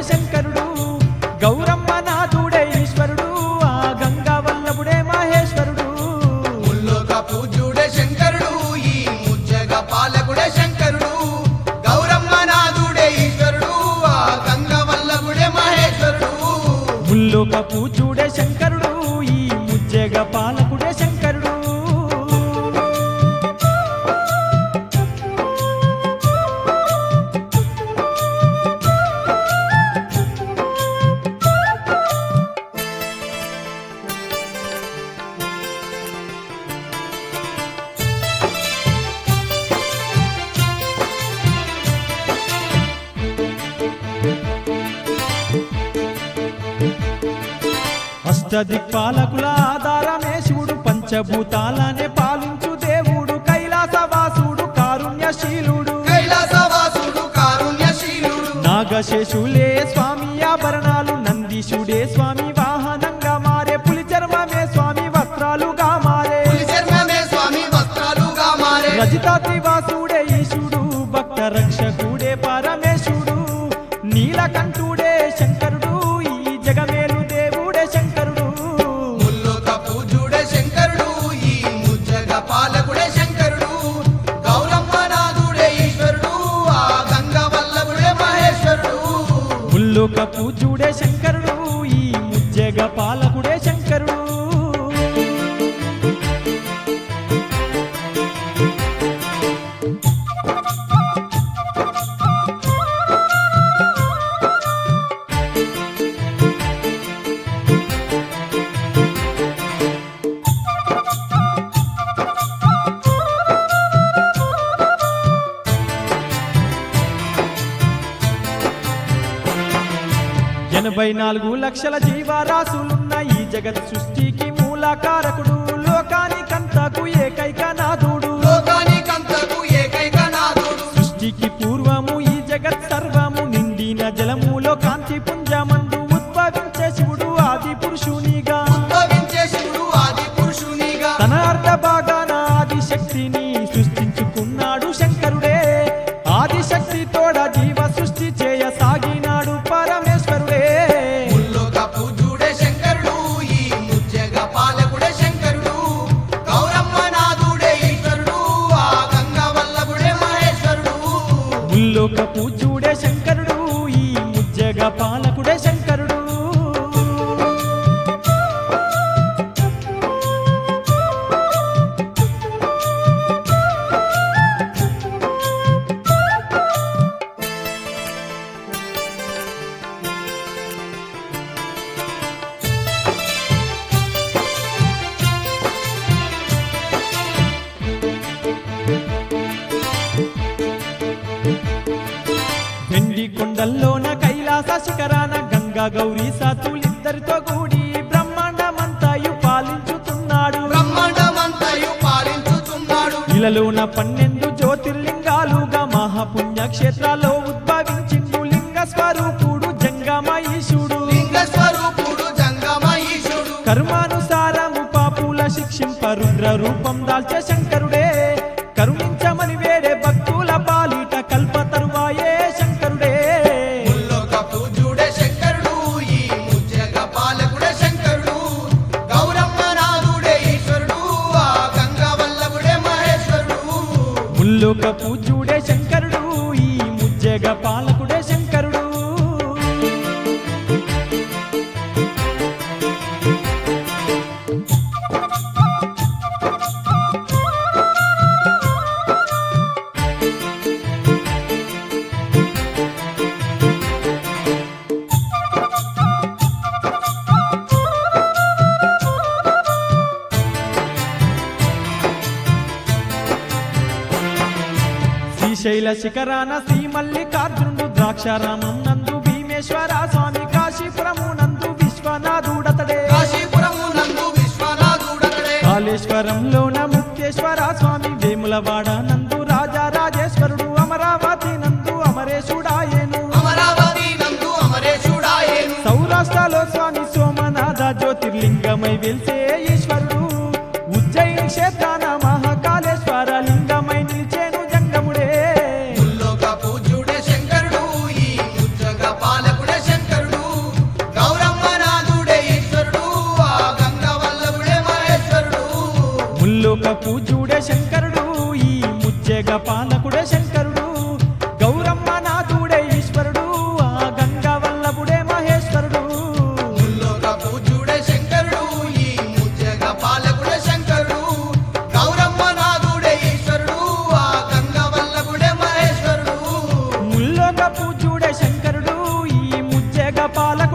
శంకరుడు గౌరమ్మ నాథుడే ఈశ్వరుడు ఆ గంగా వల్లభుడే మహేశ్వరుడు ముల్లోక పూజ్యుడే శంకరుడు ఈ ముజ్జగ పాలకుడే శంకరుడు గౌరమ్మ నాథుడే ఈశ్వరుడు ఆ గంగ వల్లభుడే మహేశ్వరుడు ముల్లోక పూజుడే శంకరుడు ఈ ముజ్జగ పాలకుడే శంకరుడు అష్టదిక్పాలకుల ఆధారమే శివుడు పంచభూతాలనే పాలించు దేవుడు కైలాసవాసుడు కారుణ్యశీలుడు కైలాసవాసుడు కారుణ్యశీలుడు నాగశేషులే స్వామి ఆభరణాలు నందీశుడే స్వామి వాహనంగా మారే పులి చర్మమే స్వామి వస్త్రాలుగా మారే పులి చర్మమే స్వామి వస్త్రాలుగా మారే రజితాద్రి వాసుడే ఈశుడు భక్త రక్షకుడే పరమేశుడు నీలకంఠుడే శంకరుడు ఈ జగమేలు దేవుడే శంకరుడు ముల్లోక పూజ్యుడే శంకరుడు ఈ ముజ్జగ పాలకుడే శంకరుడు గౌరమ్మ నాథుడే ఈశ్వరుడు ఆ గంగ వల్లభుడే మహేశ్వరుడు ముల్లోక పూజుడే శంకరుడు ఈ ముజ్జగ పాలకుడే శంకరుడు ఎనభై నాలుగు లక్షల జీవరాశులున్న ఈ జగత్ సృష్టికి మూలకారకుడు లోకానికంతకు ఏకైక నాథుడు లోకానికంతకు ఏకైక నాథుడు సృష్టికి పూర్వము ఈ జగత్ సర్వము నిండిన జలములో కాంతి పుంజమందు ఉద్భవించే శివుడు ఆది పురుషునిగా ఉద్భవించే శివుడు ఆది పురుషునిగా తన అర్ధ భాగాన ఆది శక్తిని సృష్టించుకున్నాడు శంకరుడే ఆది శక్తి తోడ జీవ సృష్టి చేయ సాగినాడు పరమేశ్వరుడే ముల్లోక పూజ్యుడే శంకరుడు ఈ ముజ్జగ పాలకుడే శంకరుడు గౌరమ్మ నాథుడే ఈశ్వరుడు ఆ గంగ వల్లభుడే మహేశ్వరుడు ముల్లోక పూజుడే శంకరుడు ఈ ముజ్జగ పాలకుడే శంకరుడు వెండి కొండల్లోన కైలాస శిఖరాన గంగా గౌరీ సాతులిద్దరితో కూడి బ్రహ్మాండమంతాయు పాలించుతున్నాడు బ్రహ్మాండమంతయు పాలించుతున్నాడు ఇలలోన పన్నెండు జ్యోతిర్లింగాలుగా మహాపుణ్యక్షేత్రాల్లో ఉద్భవించిండు లింగ స్వరూపుడు జంగమ ఈశుడు లింగ స్వరూపుడు జంగమ ఈశుడు కర్మానుసారము పాపుల శిక్షింప రుద్ర రూపం దాల్చే శంకరుడే కరుణించమని వేడే భక్తుల పాలిట కల్ప తరువాయే శంకరుడే ముల్లోక పూజ్యుడే శంకరుడు ఈ ముజ్జగ పాలకుడే శంకరుడు గౌరమ్మ నాథుడే ఈశ్వరుడు ఆ గంగ వల్లభుడే మహేశ్వరుడు ముల్లోక పూజ్యుడే శంకరుడు ఈ ముజ్జగ పాలకుడే శంకరుడు శ్రీశైల శిఖరాన శ్రీ మల్లికార్జునుడు ద్రాక్షారామం నందు భీమేశ్వర స్వామి కాశీపురము నందు విశ్వనాథుడతడే కాశీపురము నందు విశ్వనాథుడతడే కాళేశ్వరంలోన ముక్తేశ్వర స్వామి వేములవాడ నందు రాజా రాజేశ్వరుడు అమరావతి నందు అమరేశుడాయేను అమరావతి నందు అమరేశుడాయేను సౌరాష్ట్రలో స్వామి సోమనాథ జ్యోతిర్లింగమై వెలిసే ఈశ్వరుడు ఉజ్జయిని క్షేత్రాన మహాకాళేశ్వర లింగమై నిలిచేను జంగముడే ముల్లోక పూజ్యుడే శంకరుడు ఈ ముజ్జగ పాలకుడే శంకరుడు పూజుడే శంకరుడు ఈ ముజ్జగ పాలకుడే శంకరుడు గౌరమ్మ నాథుడే ఈశ్వరుడు ఆ గంగా వల్లభుడే మహేశ్వరుడు ముల్లోక పూజ్యుడే శంకరుడు ఈ ముజ్జగ పాలకుడే శంకరుడు గౌరమ్మ నాథుడే ఈశ్వరుడు ఆ గంగ వల్లభుడే మహేశ్వరుడు ముల్లోక పూజుడే శంకరుడు ఈ ముజ్జగ పాలకుడే